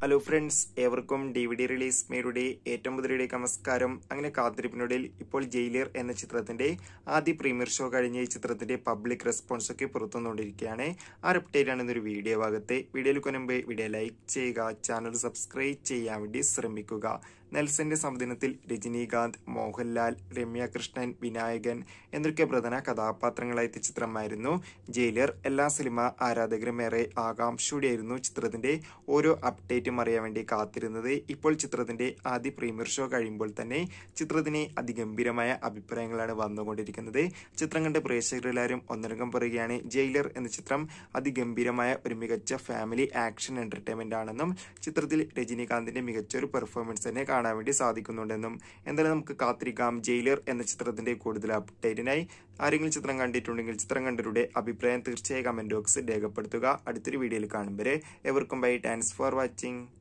hello friends ഏവർക്കും D V D release മേരുടെ ഏറ്റവും പുതിയയിലേക്ക് നമസ്കാരം അങ്ങനെ കാത്തിരിപ്പിനൊടിയിൽ ഇപ്പോൾ ജയിലർ എന്ന ചിത്രത്തിന്റെ ആദ്യ പ്രീമിയർ ഷോ കഴിഞ്ഞ ഈ ചിത്രത്തിന്റെ പബ്ലിക് റെസ്പോൺസ് ഒക്കെ പുറത്തുവന്നുകൊണ്ടിരിക്കുകയാണ് ആ അപ്ഡേറ്റ് ആണ് ഇന്നൊരു വീഡിയോ ഭാഗത്തെ വീഡിയോയിൽ കൊനുമ്പ് വീഡിയോ ലൈക്ക് ചെയ്യുക ചാനൽ സബ്സ്ക്രൈബ് ചെയ്യാൻ വേണ്ടി ശ്രമിക്കുക നെൽസന്റെ സംവിധാനത്തിൽ രജനീകാന്ത് മോഹൻലാൽ രമ്യ കൃഷ്ണൻ വിനായകൻ എന്നൊക്കെ പ്രധാന കഥാപാത്രങ്ങളായ എത്തിയ ചിത്രമായിരുന്നു ജയിലർ എല്ലാ സിനിമ ആരാധകരും ഏറെ ആകാംക്ഷയോടെയായിരുന്നു ചിത്രത്തിന്റെ ഓരോ അപ്ഡേറ്റും അറിയാൻ വേണ്ടി കാത്തിരുന്നത് ഇപ്പോൾ ചിത്രത്തിന്റെ ആദ്യ പ്രീമിയർ ഷോ കഴിയുമ്പോൾ തന്നെ ചിത്രത്തിന് അതിഗംഭീരമായ അഭിപ്രായങ്ങളാണ് വന്നുകൊണ്ടിരിക്കുന്നത് ചിത്രം കണ്ട പ്രേക്ഷകരെല്ലാവരും ഒന്നരംഗം പറയുകയാണ് ജയിലർ എന്ന ചിത്രം അതിഗംഭീരമായ ഒരു മികച്ച ഫാമിലി ആക്ഷൻ എന്റർടൈൻമെന്റ് ആണെന്നും ചിത്രത്തിൽ രജനീകാന്തിന്റെ മികച്ച ഒരു പെർഫോമൻസ് തന്നെ കാണാൻ വേണ്ടി സാധിക്കുന്നുണ്ടെന്നും എന്തായാലും നമുക്ക് കാത്തിരിക്കാം ജയിലർ എന്ന ചിത്രത്തിന്റെ കൂടുതൽ അപ്ഡേറ്റിനായി ആരെങ്കിലും ചിത്രം കണ്ടിട്ടുണ്ടെങ്കിൽ ചിത്രം കണ്ടവരുടെ അഭിപ്രായം തീർച്ചയായും കമന്റ് ബോക്സിൽ രേഖപ്പെടുത്തുക അടുത്തൊരു വീഡിയോയിൽ കാണും വരെ എവർക്കും ബൈ താങ്ക്സ് ഫോർ വാച്ചിങ്